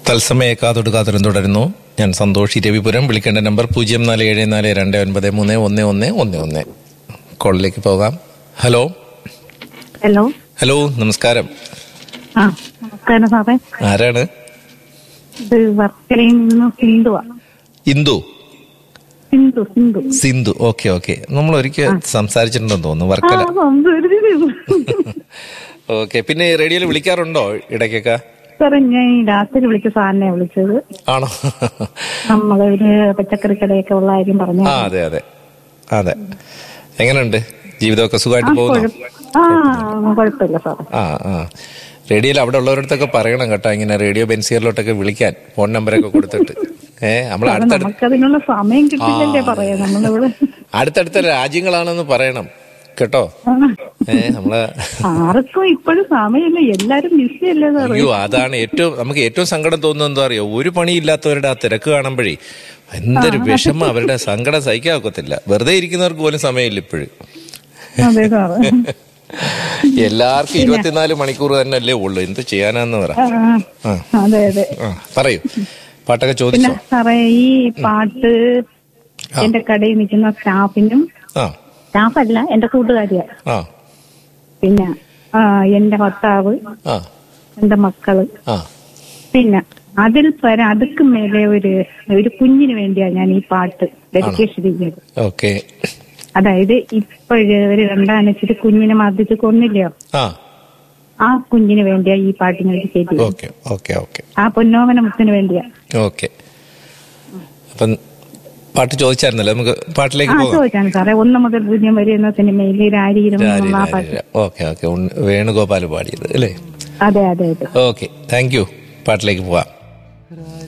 തത്സമയ കാതൊടു കാതരം തുടരുന്നു ഞാൻ സന്തോഷ് രവിപുരം വിളിക്കേണ്ട നമ്പർ പൂജ്യം നാല് ഏഴ് നാല് രണ്ട് ഒൻപത് മൂന്ന് ഒന്ന് ഒന്ന് ഒന്ന് ഒന്ന് കോളിലേക്ക് പോകാം ഹലോ ഹലോ ഹലോ നമസ്കാരം ആ നമസ്കാരം സാറേ ആരാണ് ഇത് വർക്കലയിൽ നിന്ന് സിന്ധുവാ ഇന്ദു സിന്ധു സിന്ധു സിന്ധു ഓക്കെ ഓക്കെ നമ്മൾ ഒരിക്കൽ സംസാരിച്ചിട്ടുണ്ടെന്ന് തോന്നുന്നു ആ വർക്കല സംസാരിച്ചിരുന്നു. ഓക്കെ പിന്നെ റേഡിയോയിൽ വിളിക്കാറുണ്ടോ ഇടയ്ക്കൊക്കെ സാറേ ഞാൻ ഈ രാത്രി വിളിച്ച സാറിനെ വിളിച്ചത് ആണോ നമ്മളൊരു പച്ചക്കറി കടയൊക്കെ ഉള്ള കാര്യം പറഞ്ഞു ആ അതെ അതെ അതെ എങ്ങനെയുണ്ട് ജീവിതമൊക്കെ ആ സുഖമായിട്ട് പോകുന്നു കുഴപ്പ- ആ കുഴപ്പമില്ല സാറേ ആ ആ റേഡിയോയിൽ അവിടെ ഉള്ളവരടുത്തൊക്കെ പറയണം കേട്ടോ ഇങ്ങനെ റേഡിയോ ബെൻസിയറിലോട്ടൊക്കെ വിളിക്കാൻ ഫോൺ നമ്പറൊക്കെ കൊടുത്തിട്ട് ഏ നമ്മൾ സാറേ, അടുത്തടുത്ത് നമുക്കതിനുള്ള സമയം കിട്ടില്ലല്ലേ പറയാ നമ്മളിവിടെ അടുത്തടുത്ത രാജ്യങ്ങളാണെന്ന് പറയണം കേട്ടോ ആ. ഏ നമ്മളെ ആർക്കും ഇപ്പോഴും സമയമില്ല എല്ലാരും ബിസി അല്ലേ സാറേ അയ്യോ അതാണ് ഏറ്റവും നമുക്ക് ഏറ്റവും സങ്കടം തോന്നുന്നത് എന്താ അറിയോ ഒരു പണിയില്ലാത്തവരുടെ ആ തിരക്ക് കാണുമ്പോഴേ എന്തൊരു വിഷമം അവരുടെ സങ്കടം സഹിക്കാൻ ഒക്കത്തില്ല വെറുതെ ഇരിക്കുന്നവർക്ക് പോലും സമയമില്ല ഇപ്പോഴും അതെ സാറേ എല്ലാവർക്കും ഇരുപത്തിനാല് മണിക്കൂർ തന്നെ അല്ലേ ഉള്ളൂ എന്ത് ചെയ്യാനാന്ന് പറ ആ, ആ. അതെ അതെ ആ പറയൂ പാട്ടൊക്കെ പിന്നെ ചോദിച്ചോ സാറേ ഈ പാട്ട് എന്റെ കടയിൽ നിൽക്കുന്ന സ്റ്റാഫിനും ആ സ്റ്റാഫല്ല എന്റെ കൂട്ടുകാരിയാ ആ പിന്നെ ആ, എന്റെ ഭർത്താവ് ആ എന്റെ മക്കള് ആ പിന്നെ അതിൽ പര അതുക്ക് മേലെ ഒരു ഒരു കുഞ്ഞിന് വേണ്ടിയാ ഞാൻ ഈ പാട്ട് ഡെഡിക്കേഷൻ ചെയ്യുന്നത് ഓക്കെ അതായത് ഇപ്പോഴ് ഒരു രണ്ടാനച്ചിട്ട് കുഞ്ഞിനെ മർദ്ദിച്ച് കൊന്നില്ലയോ ആ ആ കുഞ്ഞിന് വേണ്ടിയാ ഈ പാട്ട് ഞാൻ ചെയ്തത് ഓക്കെ ഓക്കെ ഓക്കെ ആ പൊന്നോമന മുത്തിന് വേണ്ടിയാ ഓക്കെ അപ്പം പാട്ട് ചോദിച്ചായിരുന്നല്ലോ നമുക്ക് പാട്ടിലേക്ക് ആ പോകാം ചോദിച്ചാണ് സാറേ ഒന്ന് മുതൽ പൂജ്യം വരെ എന്ന സിനിമയിൽ രാരീരം എന്നുള്ള ആ പാട്ട് ഓക്കെ ഓക്കെ വേണുഗോപാൽ പാടിയത് അല്ലേ അതെ അതെ അതെ ഓക്കെ താങ്ക് യു പാട്ടിലേക്ക് പോവാം